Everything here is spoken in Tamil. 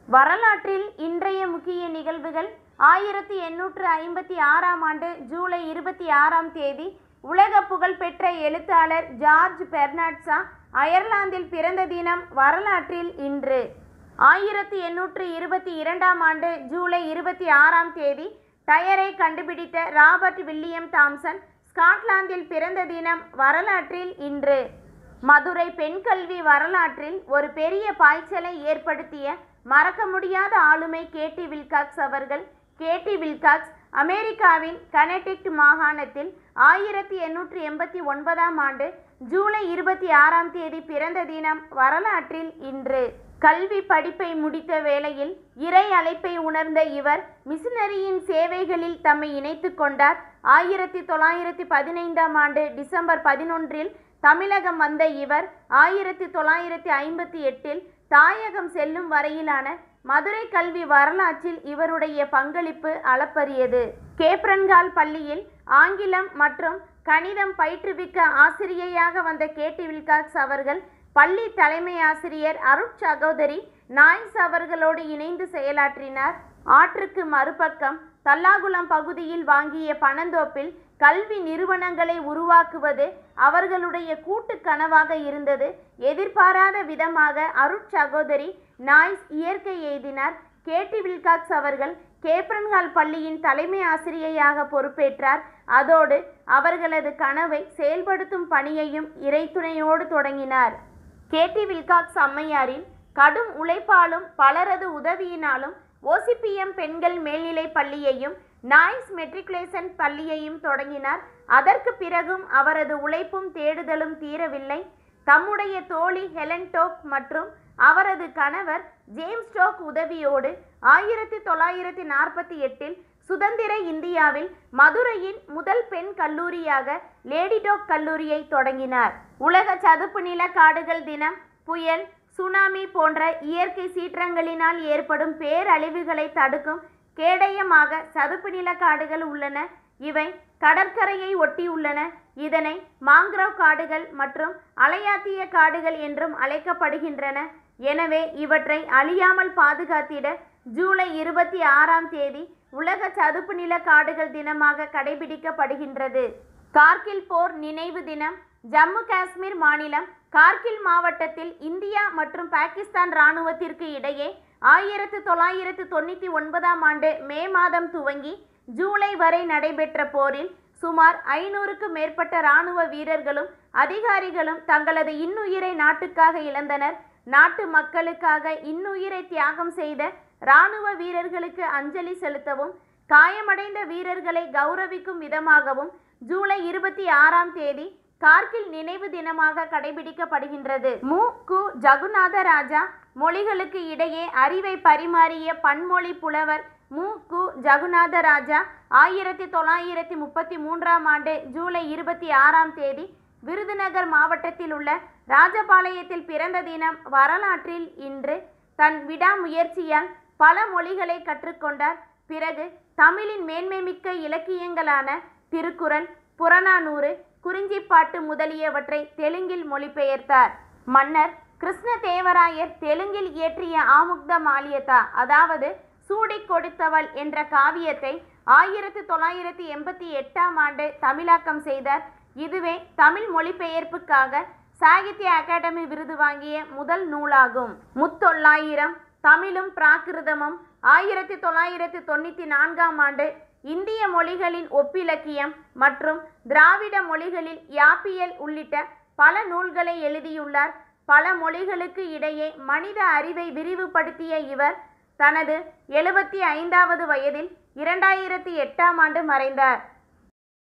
வரலாற்றில் இன்றைய முக்கிய நிகழ்வுகள் ஆயிரத்தி எண்ணூற்று ஐம்பத்தி ஆறாம் ஆண்டு ஜூலை இருபத்தி ஆறாம் தேதி உலக புகழ்பெற்ற எழுத்தாளர் ஜார்ஜ் பெர்னாட்ஸா அயர்லாந்தில் பிறந்த தினம் வரலாற்றில் இன்று ஆயிரத்தி எண்ணூற்று இருபத்தி இரண்டாம் ஆண்டு ஜூலை இருபத்தி ஆறாம் தேதி டயரை கண்டுபிடித்த ராபர்ட் வில்லியம் தாம்சன் ஸ்காட்லாந்தில் பிறந்த தினம் வரலாற்றில் இன்று மதுரை பெண் கல்வி வரலாற்றில் ஒரு பெரிய பாய்ச்சலை ஏற்படுத்திய மறக்க முடியாத ஆளுமை கேட்டி வில்காக்ஸ் அவர்கள் கேட்டி வில்காக்ஸ் அமெரிக்காவின் கனெடிக்ட் மாகாணத்தில் ஆயிரத்தி எண்ணூற்றி எண்பத்தி ஒன்பதாம் ஆண்டு ஜூலை இருபத்தி ஆறாம் தேதி பிறந்த தினம் வரலாற்றில் இன்று கல்வி படிப்பை முடித்த வேளையில் இறை அழைப்பை உணர்ந்த இவர் மிஷனரியின் சேவைகளில் தம்மை இணைத்து கொண்டார் ஆயிரத்தி தொள்ளாயிரத்தி பதினைந்தாம் ஆண்டு டிசம்பர் பதினொன்றில் தமிழகம் வந்த இவர் ஆயிரத்தி தொள்ளாயிரத்தி ஐம்பத்தி எட்டில் தாயகம் செல்லும் வரையிலான மதுரை கல்வி வரலாற்றில் இவருடைய பங்களிப்பு அளப்பரியது கேப்ரன்கால் பள்ளியில் ஆங்கிலம் மற்றும் கணிதம் பயிற்றுவிக்க ஆசிரியையாக வந்த கேட்டி வில்காக்ஸ் அவர்கள் பள்ளி தலைமை ஆசிரியர் அருட் சகோதரி நாய்ஸ் அவர்களோடு இணைந்து செயலாற்றினார் ஆற்றுக்கு மறுபக்கம் தல்லாகுளம் பகுதியில் வாங்கிய பணந்தோப்பில் கல்வி நிறுவனங்களை உருவாக்குவது அவர்களுடைய கூட்டு கனவாக இருந்தது எதிர்பாராத விதமாக அருட் சகோதரி நாய்ஸ் இயற்கை எய்தினார் கேட்டி வில்காக்ஸ் அவர்கள் கேப்ரன்ஹால் பள்ளியின் தலைமை ஆசிரியையாக பொறுப்பேற்றார் அதோடு அவர்களது கனவை செயல்படுத்தும் பணியையும் இறைத்துணையோடு தொடங்கினார் கேட்டி வில்காக்ஸ் அம்மையாரின் கடும் உழைப்பாலும் பலரது உதவியினாலும் ஓசிபிஎம் பெண்கள் மேல்நிலைப் பள்ளியையும் நாய்ஸ் மெட்ரிகுலேஷன் பள்ளியையும் தொடங்கினார் அதற்கு பிறகும் அவரது உழைப்பும் தேடுதலும் தீரவில்லை தம்முடைய தோழி ஹெலன் டோக் மற்றும் அவரது கணவர் ஜேம்ஸ் டோக் உதவியோடு ஆயிரத்தி தொள்ளாயிரத்தி நாற்பத்தி எட்டில் சுதந்திர இந்தியாவில் மதுரையின் முதல் பெண் கல்லூரியாக லேடி டோக் கல்லூரியை தொடங்கினார் உலக சதுப்பு நில காடுகள் தினம் புயல் சுனாமி போன்ற இயற்கை சீற்றங்களினால் ஏற்படும் பேரழிவுகளை தடுக்கும் கேடயமாக சதுப்பு நில காடுகள் உள்ளன இவை கடற்கரையை ஒட்டியுள்ளன இதனை மாங்க்ரோவ் காடுகள் மற்றும் அலையாத்திய காடுகள் என்றும் அழைக்கப்படுகின்றன எனவே இவற்றை அழியாமல் பாதுகாத்திட ஜூலை இருபத்தி ஆறாம் தேதி உலக சதுப்பு நில காடுகள் தினமாக கடைபிடிக்கப்படுகின்றது கார்கில் போர் நினைவு தினம் ஜம்மு காஷ்மீர் மாநிலம் கார்கில் மாவட்டத்தில் இந்தியா மற்றும் பாகிஸ்தான் இராணுவத்திற்கு இடையே ஆயிரத்து தொள்ளாயிரத்து தொண்ணூற்றி ஒன்பதாம் ஆண்டு மே மாதம் துவங்கி ஜூலை வரை நடைபெற்ற போரில் சுமார் ஐநூறுக்கு மேற்பட்ட இராணுவ வீரர்களும் அதிகாரிகளும் தங்களது இன்னுயிரை நாட்டுக்காக இழந்தனர் நாட்டு மக்களுக்காக இன்னுயிரை தியாகம் செய்த இராணுவ வீரர்களுக்கு அஞ்சலி செலுத்தவும் காயமடைந்த வீரர்களை கௌரவிக்கும் விதமாகவும் ஜூலை இருபத்தி ஆறாம் தேதி கார்கில் நினைவு தினமாக கடைபிடிக்கப்படுகின்றது மு கு ஜகுநாத ராஜா மொழிகளுக்கு இடையே அறிவை பரிமாறிய பன்மொழி புலவர் மு கு ஜகுநாத ராஜா ஆயிரத்தி தொள்ளாயிரத்தி முப்பத்தி மூன்றாம் ஆண்டு ஜூலை இருபத்தி ஆறாம் தேதி விருதுநகர் மாவட்டத்தில் உள்ள ராஜபாளையத்தில் பிறந்த தினம் வரலாற்றில் இன்று தன் விடாமுயற்சியால் பல மொழிகளை கற்றுக்கொண்டார் பிறகு தமிழின் மேன்மைமிக்க இலக்கியங்களான திருக்குறள் புறநானூறு குறிஞ்சிப்பாட்டு முதலியவற்றை தெலுங்கில் மொழிபெயர்த்தார் மன்னர் கிருஷ்ணதேவராயர் தெலுங்கில் இயற்றிய ஆமுக்த மாலியதா அதாவது சூடிக் கொடுத்தவள் என்ற காவியத்தை ஆயிரத்தி தொள்ளாயிரத்தி எண்பத்தி எட்டாம் ஆண்டு தமிழாக்கம் செய்தார் இதுவே தமிழ் மொழிபெயர்ப்புக்காக சாகித்ய அகாடமி விருது வாங்கிய முதல் நூலாகும் முத்தொள்ளாயிரம் தமிழும் பிராகிருதமும் ஆயிரத்தி தொள்ளாயிரத்தி தொண்ணூற்றி நான்காம் ஆண்டு இந்திய மொழிகளின் ஒப்பிலக்கியம் மற்றும் திராவிட மொழிகளில் யாப்பியல் உள்ளிட்ட பல நூல்களை எழுதியுள்ளார் பல மொழிகளுக்கு இடையே மனித அறிவை விரிவுபடுத்திய இவர் தனது எழுபத்தி ஐந்தாவது வயதில் இரண்டாயிரத்தி எட்டாம் ஆண்டு மறைந்தார்